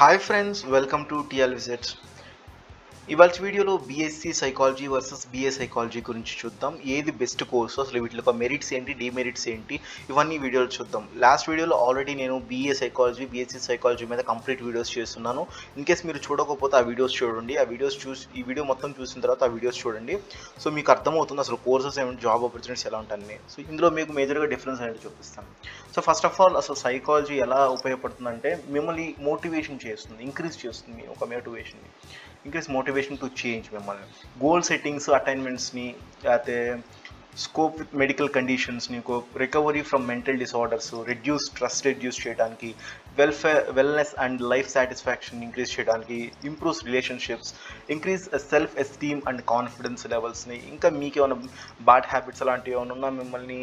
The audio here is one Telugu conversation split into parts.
hi friends welcome to TL visits ఇవాళ వీడియోలో BSc psychology versus BA psychology గురించి చూద్దాం ఏది బెస్ట్ కోర్సు అసలు వీటిలో ఒక మెరిట్స్ ఏంటి డిమెరిట్స్ ఏంటి ఇవన్నీ వీడియోలు చూద్దాం లాస్ట్ వీడియోలో ఆల్రెడీ నేను బీఏ సైకాలజీ బీఎస్సీ సైకాలజీ మీద కంప్లీట్ వీడియోస్ చేస్తున్నాను ఇన్ కేస్ మీరు చూడకపోతే ఆ వీడియోస్ చూడండి ఆ వీడియోస్ చూసి ఈ వీడియో మొత్తం చూసిన తర్వాత ఆ వీడియోస్ చూడండి సో మీకు అర్థమవుతుంది అసలు కోర్సెస్ ఏమిటి జాబ్ ఆపర్చునిటీస్ ఎలా ఉంటాయని సో ఇందులో మీకు మేజర్గా డిఫరెన్స్ అనేది చూపిస్తాను సో ఫస్ట్ ఆఫ్ ఆల్ అసలు సైకాలజీ ఎలా ఉపయోగపడుతుందంటే మిమ్మల్ని మోటివేషన్ చేస్తుంది ఇంక్రీజ్ చేస్తుంది ఒక మోటివేషన్ని ఇంక్రీజ్ మోటివేషన్ టు చేంజ్ మిమ్మల్ని గోల్ సెట్టింగ్స్ అటైన్మెంట్స్ని లేకపోతే స్కోప్ విత్ మెడికల్ కండిషన్స్ని recovery from mental disorders reduce stress reduce చేయడానికి welfare wellness and life satisfaction increase చేయడానికి improves relationships increase self esteem and confidence లెవెల్స్ని ఇంకా మీకు ఏమైనా బ్యాడ్ హ్యాబిట్స్ అలాంటివి ఏమైనా ఉన్నా మిమ్మల్ని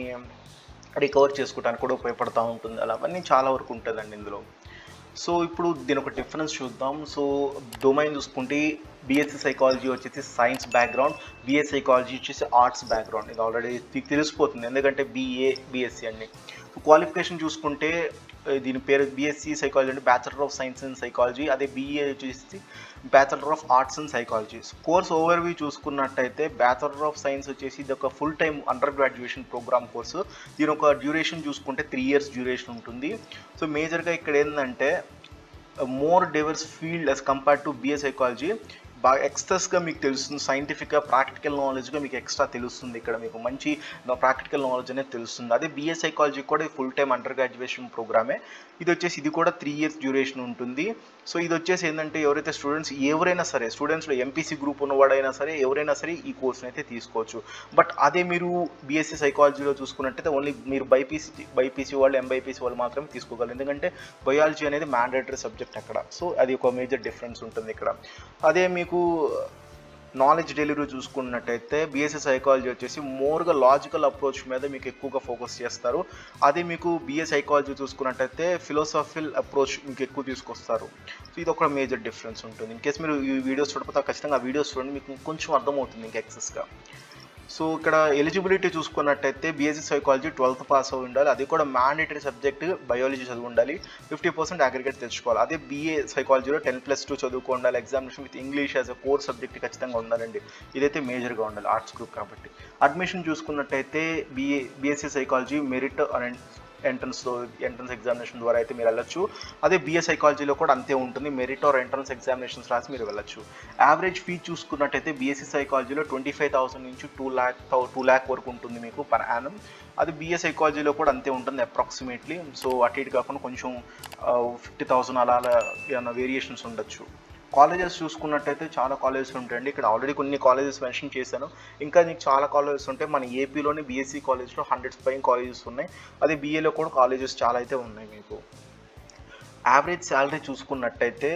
రికవర్ చేసుకోవడానికి కూడా ఉపయోగపడుతూ ఉంటుంది అలా అవన్నీ చాలా వరకు ఉంటుందండి ఇందులో సో ఇప్పుడు దీని ఒక డిఫరెన్స్ చూద్దాం సో డొమైన్ చూసుకుంటే బిఎస్సి సైకాలజీ వచ్చేసి సైన్స్ బ్యాక్గ్రౌండ్ బిఏ సైకాలజీ వచ్చేసి ఆర్ట్స్ బ్యాక్గ్రౌండ్ ఇది ఆల్రెడీ మీకు తెలిసిపోతుంది ఎందుకంటే బీఏ బిఎస్సి అన్ని క్వాలిఫికేషన్ చూసుకుంటే దీని పేరు బిఎస్సి సైకాలజీ అంటే bachelor of science and psychology అదే బీఏ వచ్చేసి bachelor of arts and psychology course overview చూసుకున్నట్టయితే బ్యాచులర్ ఆఫ్ సైన్స్ వచ్చేసి ఇది ఒక full time under graduation programme course దీని ఒక డ్యూరేషన్ చూసుకుంటే త్రీ ఇయర్స్ డ్యూరేషన్ ఉంటుంది సో మేజర్గా ఇక్కడ ఏంటంటే more diverse field as compared to BA psychology బాగా ఎక్స్ట్రాస్గా మీకు తెలుస్తుంది సైంటిఫిక్గా ప్రాక్టికల్ నాలెడ్జ్గా మీకు ఎక్స్ట్రా తెలుస్తుంది ఇక్కడ మీకు మంచి ప్రాక్టికల్ నాలెడ్జ్ అనేది తెలుస్తుంది అదే బిఏ సైకాలజీ కూడా ఫుల్ టైమ్ అండర్ గ్రాడ్యుయేషన్ ప్రోగ్రామే ఇది వచ్చేసి ఇది కూడా త్రీ ఇయర్స్ డ్యూరేషన్ ఉంటుంది సో ఇది వచ్చేసి ఏంటంటే ఎవరైతే స్టూడెంట్స్ ఎవరైనా సరే స్టూడెంట్స్లో ఎంపీసీ గ్రూప్ ఉన్నవాడైనా సరే ఎవరైనా సరే ఈ కోర్స్ని అయితే తీసుకోవచ్చు బట్ అదే మీరు బీఎస్సీ సైకాలజీలో చూసుకున్నట్టయితే ఓన్లీ మీరు బైపీసీ బైపీసీ వాళ్ళు ఎంబైపీసీ వాళ్ళు మాత్రమే తీసుకోగలరు ఎందుకంటే బయాలజీ అనేది మ్యాండేటరీ సబ్జెక్ట్ అక్కడ సో అది ఒక మేజర్ డిఫరెన్స్ ఉంటుంది ఇక్కడ అదే మీకు నాలెడ్జ్ డెలివరీ చూసుకున్నట్టయితే బీఎస్సీ సైకాలజీ వచ్చేసి మోర్గా లాజికల్ అప్రోచ్ మీద మీకు ఎక్కువగా ఫోకస్ చేస్తారు అదే మీకు బిఏ సైకాలజీ చూసుకున్నట్టయితే ఫిలోసాఫిల్ అప్రోచ్ మీకు ఎక్కువ తీసుకొస్తారు సో ఇది ఒక మేజర్ డిఫరెన్స్ ఉంటుంది ఇన్ కేస్ మీరు ఈ వీడియోస్ చూడకపోతే ఖచ్చితంగా ఆ వీడియోస్ చూడండి మీకు కొంచెం అర్థమవుతుంది ఇంకా ఎక్సెస్గా సో ఇక్కడ ఎలిజిబిలిటీ చూసుకున్నట్టయితే బీఎస్సీ సైకాలజీ ట్వెల్త్ పాస్ అయి ఉండాలి అది కూడా మ్యాండేటరీ సబ్జెక్ట్ బయాలజీ చదువు ఉండాలి ఫిఫ్టీ పర్సెంట్ అగ్రిగేట్ తెచ్చుకోవాలి అదే బీఏ సైకాలజీలో టెన్ ప్లస్ టూ చదువుకో ఉండాలి examination with English as a course subject ఖచ్చితంగా ఉండాలండి ఇదైతే మేజర్గా ఉండాలి ఆర్ట్స్ గ్రూప్ కాబట్టి అడ్మిషన్ చూసుకున్నట్టయితే BA BSc psychology merit and ఎంట్రన్స్లో ఎంట్రన్స్ ఎగ్జామినేషన్ ద్వారా అయితే మీరు వెళ్ళొచ్చు అదే బిఏ సైకాలజీలో కూడా అంతే ఉంటుంది మెరిట్ ఆర్ ఎంట్రన్స్ ఎగ్జామినేషన్స్ రాసి మీరు వెళ్ళొచ్చు యావరేజ్ ఫీ చూసుకున్నట్టయితే బీఎస్సీ సైకాలజీలో ట్వంటీ ఫైవ్ థౌసండ్ నుంచి టూ ల్యాక్ టూ ల్యాక్ వరకు ఉంటుంది మీకు పర్ యానం అది బిఏ సైకాలజీలో కూడా అంతే ఉంటుంది అప్రాక్సిమేట్లీ సో అటు ఇటు కాకుండా కొంచెం ఫిఫ్టీ థౌసండ్ అలా అలా ఏమైనా వేరియేషన్స్ ఉండొచ్చు కాలేజెస్ చూసుకున్నట్టయితే చాలా కాలేజెస్ ఉంటాయండి ఇక్కడ ఆల్రెడీ కొన్ని కాలేజెస్ మెన్షన్ చేశాను ఇంకా నీకు చాలా కాలేజెస్ ఉంటాయి మన ఏపీలోనే బీఎస్సీ కాలేజ్లో హండ్రెడ్స్ పైన కాలేజెస్ ఉన్నాయి అదే బీఏలో కూడా కాలేజెస్ చాలా అయితే ఉన్నాయి మీకు యావరేజ్ శాలరీ చూసుకున్నట్టయితే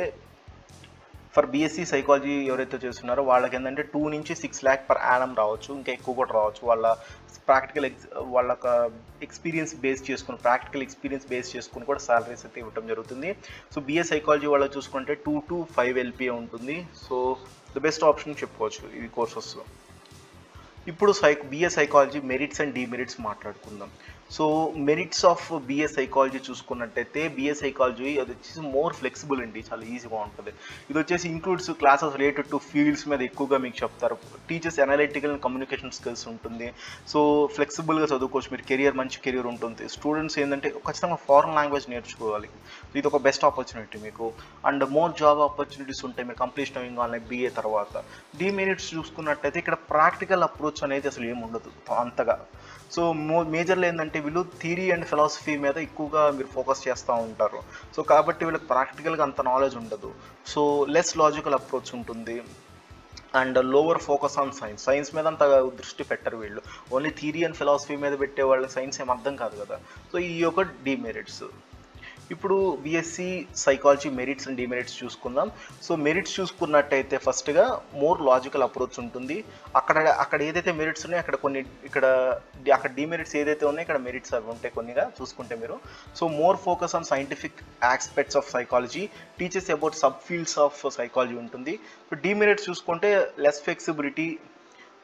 ఫర్ బీఎస్సీ సైకాలజీ ఎవరైతే చేస్తున్నారో వాళ్ళకి ఏంటంటే టూ నుంచి సిక్స్ ల్యాక్ పర్ యానం రావచ్చు ఇంకా ఎక్కువ కూడా రావచ్చు వాళ్ళ ప్రాక్టికల్ ఎక్స్ వాళ్ళ ఎక్స్పీరియన్స్ బేస్ చేసుకుని ప్రాక్టికల్ ఎక్స్పీరియన్స్ బేస్ చేసుకుని కూడా సాలరీస్ అయితే ఇవ్వడం జరుగుతుంది సో బిఏ సైకాలజీ వాళ్ళు చూసుకుంటే టూ టు ఫైవ్ ఎల్పిఏ ఉంటుంది సో ద బెస్ట్ ఆప్షన్ చెప్పుకోవచ్చు ఈ కోర్సెస్లో ఇప్పుడు psy BA psychology merits and demerits మాట్లాడుకుందాం so merits of BA psychology చూసుకున్నట్టయితే బిఏ సైకాలజీ అది వచ్చేసి మోర్ ఫ్లెక్సిబుల్ అండి చాలా ఈజీగా ఉంటుంది ఇది వచ్చేసి includes classes related to fields మీద ఎక్కువగా మీకు చెప్తారు teachers analytical and communication skills ఉంటుంది సో ఫ్లెక్సిబుల్గా చదువుకోవచ్చు మీరు కెరియర్ మంచి కెరియర్ ఉంటుంది స్టూడెంట్స్ ఏంటంటే ఖచ్చితంగా ఫారెన్ లాంగ్వేజ్ నేర్చుకోవాలి ఇది ఒక బెస్ట్ ఆపర్చునిటీ మీకు అండ్ మోర్ జాబ్ ఆపర్చునిటీస్ ఉంటాయి మీరు కంప్లీషన్ అయ్యింగ్ కావాలి బీఏ తర్వాత డిమెరిట్స్ చూసుకున్నట్టయితే ఇక్కడ ప్రాక్టికల్ అప్రోచ్ అనేది అసలు ఏమి ఉండదు అంతగా సో మో మేజర్లో ఏంటంటే వీళ్ళు థియరీ అండ్ ఫిలాసఫీ మీద ఎక్కువగా మీరు ఫోకస్ చేస్తూ ఉంటారు సో కాబట్టి వీళ్ళకి ప్రాక్టికల్గా అంత నాలెడ్జ్ ఉండదు సో లెస్ లాజికల్ అప్రోచ్ ఉంటుంది and lower focus on science science మీద అంత దృష్టి పెట్టరు వీళ్ళు ఓన్లీ థియరీ అండ్ ఫిలాసఫీ మీద పెట్టే వాళ్ళకి సైన్స్ ఏం అర్థం కాదు కదా సో ఈ యొక్క డిమెరిట్స్ ఇప్పుడు BSc psychology merits and demerits చూసుకుందాం సో మెరిట్స్ చూసుకున్నట్టయితే ఫస్ట్గా మోర్ లాజికల్ అప్రోచ్ ఉంటుంది అక్కడ అక్కడ ఏదైతే మెరిట్స్ ఉన్నాయో అక్కడ కొన్ని ఇక్కడ అక్కడ డిమెరిట్స్ ఏదైతే ఉన్నాయో ఇక్కడ మెరిట్స్ అవి ఉంటాయి కొన్నిగా చూసుకుంటే మీరు so more focus on scientific aspects of psychology teachers about sub fields of psychology ఉంటుంది సో డిమెరిట్స్ చూసుకుంటే less flexibility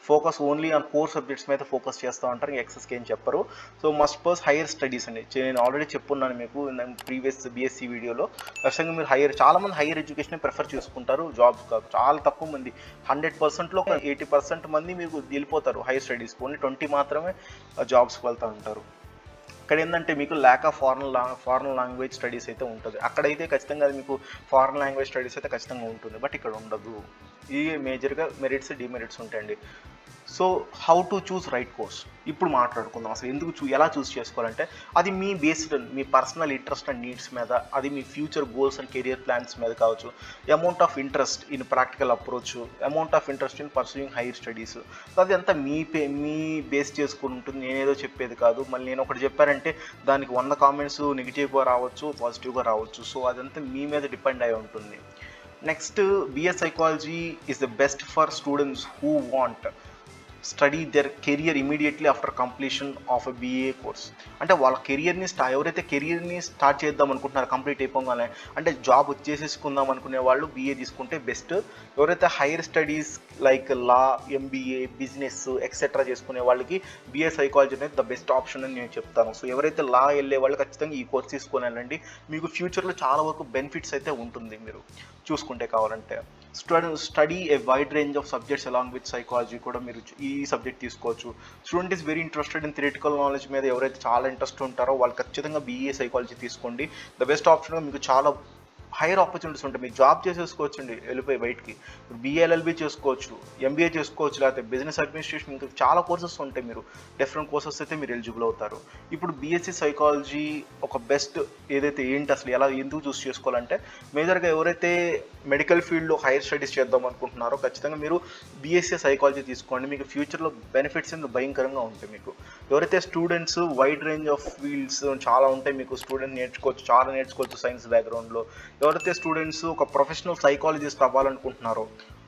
focus only on core subjects మీద ఫోకస్ చేస్తూ ఉంటారు ఎక్సెస్కి ఏం చెప్పరు so must pursue higher studies అండి చే- నేను ఆల్రెడీ చెప్పున్నాను మీకు ప్రీవియస్ బీఎస్సీ వీడియోలో ఖచ్చితంగా మీరు హైయర్ చాలా మంది హైయర్ ఎడ్యుకేషన్ ప్రిఫర్ చేసుకుంటారు జాబ్స్ కాదు చాలా తక్కువ మంది హండ్రెడ్ పర్సెంట్లో ఒక ఎయిటీ పర్సెంట్ మంది మీకు వెళ్ళిపోతారు హైయర్ స్టడీస్ ఓన్లీ ట్వంటీ మాత్రమే జాబ్స్కి వెళ్తూ ఉంటారు ఇక్కడ ఏంటంటే మీకు lack of foreign la foreign language studies అయితే ఉంటుంది అక్కడైతే ఖచ్చితంగా అది మీకు ఫారెన్ లాంగ్వేజ్ స్టడీస్ అయితే ఖచ్చితంగా ఉంటుంది బట్ ఇక్కడ ఉండదు ఈ మేజర్గా మెరిట్స్ డిమెరిట్స్ ఉంటాయండి so how to choose right course ఇప్పుడు మాట్లాడుకుందాం అసలు ఎందుకు చూ ఎలా చూస్ చేసుకోవాలంటే అది మీ బేస్డ్ మీ పర్సనల్ ఇంట్రెస్ట్ అండ్ నీడ్స్ మీద అది మీ future goals and career plans మీద కావచ్చు amount of interest in practical approach amount of interest in pursuing higher studies అది అంతా మీ పే మీ బేస్ చేసుకుని ఉంటుంది నేనేదో చెప్పేది కాదు మళ్ళీ నేను ఒకటి చెప్పారంటే దానికి వంద కామెంట్స్ నెగిటివ్గా రావచ్చు పాజిటివ్గా రావచ్చు సో అదంతా మీ మీద డిపెండ్ అయి ఉంటుంది next BS psychology is the best for students who want study their career immediately after completion of a BA course అంటే వాళ్ళ కెరియర్ని స్టా ఎవరైతే కెరియర్ని స్టార్ట్ చేద్దాం అనుకుంటున్నారో కంప్లీట్ అయిపోగానే అంటే జాబ్ వచ్చేసేసుకుందాం అనుకునే వాళ్ళు బీఏ తీసుకుంటే బెస్ట్ ఎవరైతే higher studies like law MBA business etcetera చేసుకునే వాళ్ళకి బీఏ సైకాలజీ అనేది ద బెస్ట్ ఆప్షన్ అని నేను చెప్తాను సో ఎవరైతే లా వెళ్ళే వాళ్ళు ఖచ్చితంగా ఈ కోర్స్ తీసుకొని వెళ్ళండి మీకు ఫ్యూచర్లో చాలా వరకు బెనిఫిట్స్ అయితే ఉంటుంది మీరు చూసుకుంటే కావాలంటే study study a wide range of subjects along with psychology కూడా మీరు ఈ సబ్జెక్ట్ తీసుకోవచ్చు student is very interested in theoretical knowledge మీద ఎవరైతే చాలా ఇంట్రెస్ట్ ఉంటారో వాళ్ళు ఖచ్చితంగా బీఏ సైకాలజీ తీసుకోండి ద బెస్ట్ ఆప్షన్గా మీకు చాలా హైయర్ ఆపర్చునిటీస్ ఉంటాయి మీరు జాబ్ చేసేసుకోవచ్చండి వెళ్ళిపోయి బయటికి బీఎల్ఎల్బి చేసుకోవచ్చు ఎంబీఏ చేసుకోవచ్చు లేకపోతే బిజినెస్ అడ్మినిస్ట్రేషన్ ఇంకా చాలా కోర్సెస్ ఉంటాయి మీరు డిఫరెంట్ కోర్సెస్ అయితే మీరు ఎలిజిబుల్ అవుతారు ఇప్పుడు బీఎస్సీ సైకాలజీ ఒక బెస్ట్ ఏదైతే ఏంటి అసలు ఎలా ఎందుకు చూస్ చేసుకోవాలంటే మేజర్గా ఎవరైతే మెడికల్ ఫీల్డ్లో హైయర్ స్టడీస్ చేద్దాం అనుకుంటున్నారో ఖచ్చితంగా మీరు బీఎస్సీ సైకాలజీ తీసుకోండి మీకు ఫ్యూచర్లో బెనిఫిట్స్ ఎందుకు భయంకరంగా ఉంటాయి మీకు ఎవరైతే students wide range of fields చాలా ఉంటాయి మీకు స్టూడెంట్ నేర్చుకోవచ్చు చాలా నేర్చుకోవచ్చు సైన్స్ బ్యాక్గ్రౌండ్లో ఎవరైతే స్టూడెంట్స్ ఒక ప్రొఫెషనల్ సైకాలజిస్ట్ అవ్వాలనుకుంటున్నారో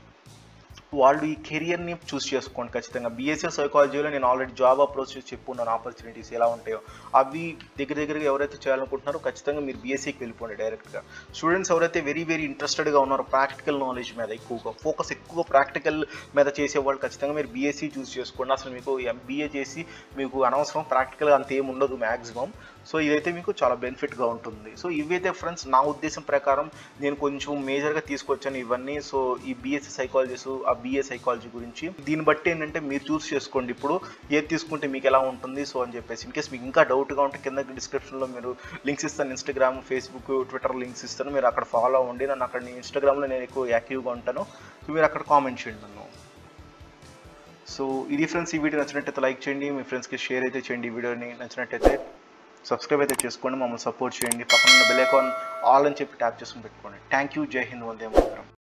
వాళ్ళు ఈ కెరియర్ని చూస్ చేసుకోండి ఖచ్చితంగా బీఎస్సీ సైకాలజీలో నేను ఆల్రెడీ జాబ్ అప్రోచ్ చెప్పున్నాను ఆపర్చునిటీస్ ఎలా ఉంటాయో అవి దగ్గర దగ్గరగా ఎవరైతే చేయాలనుకుంటున్నారో ఖచ్చితంగా మీరు బీఎస్సీకి వెళ్ళిపోండి డైరెక్ట్గా స్టూడెంట్స్ ఎవరైతే వెరీ వెరీ ఇంట్రెస్టెడ్గా ఉన్నారో ప్రాక్టికల్ నాలెడ్జ్ మీద ఎక్కువగా ఫోకస్ ఎక్కువ ప్రాక్టికల్ మీద చేసేవాళ్ళు ఖచ్చితంగా మీరు బీఎస్సీ చూస్ చేసుకోండి అసలు మీకు ఎంబీఏ చేసి మీకు అనవసరం ప్రాక్టికల్గా అంత ఏమి ఉండదు మ్యాక్సిమం సో ఇదైతే మీకు చాలా బెనిఫిట్గా ఉంటుంది సో ఇవైతే ఫ్రెండ్స్ నా ఉద్దేశం ప్రకారం నేను కొంచెం మేజర్గా తీసుకొచ్చాను ఇవన్నీ సో ఈ బీఎస్సీ సైకాలజీస్ ఆ బీఏ సైకాలజీ గురించి దీన్ని బట్టి ఏంటంటే మీరు చూస్ చేసుకోండి ఇప్పుడు ఏది తీసుకుంటే మీకు ఎలా ఉంటుంది సో అని చెప్పేసి ఇన్కేస్ మీకు ఇంకా డౌట్గా ఉంటే కింద డిస్క్రిప్షన్లో మీరు లింక్స్ ఇస్తాను ఇన్స్టాగ్రామ్ ఫేస్బుక్ ట్విట్టర్ లింక్స్ ఇస్తాను మీరు అక్కడ ఫాలో అవ్వండి నన్ను అక్కడ ఇన్స్టాగ్రామ్లో నేను ఎక్కువ యాక్టివ్గా ఉంటాను సో మీరు అక్కడ కామెంట్ చేయండి నన్ను సో ఇది ఫ్రెండ్స్ ఈ వీడియో నచ్చినట్టయితే లైక్ చేయండి మీ ఫ్రెండ్స్కి షేర్ అయితే చేయండి ఈ వీడియోని నచ్చినట్టయితే సబ్స్క్రైబ్ అయితే చేసుకోండి మమ్మల్ని సపోర్ట్ చేయండి పక్కన ఉన్న బెల్ ఐకాన్ ఆల్ అని చెప్పి ట్యాప్ చేసుకుని పెట్టుకోండి థ్యాంక్ యూ జై హింద్ వందే మాత్రం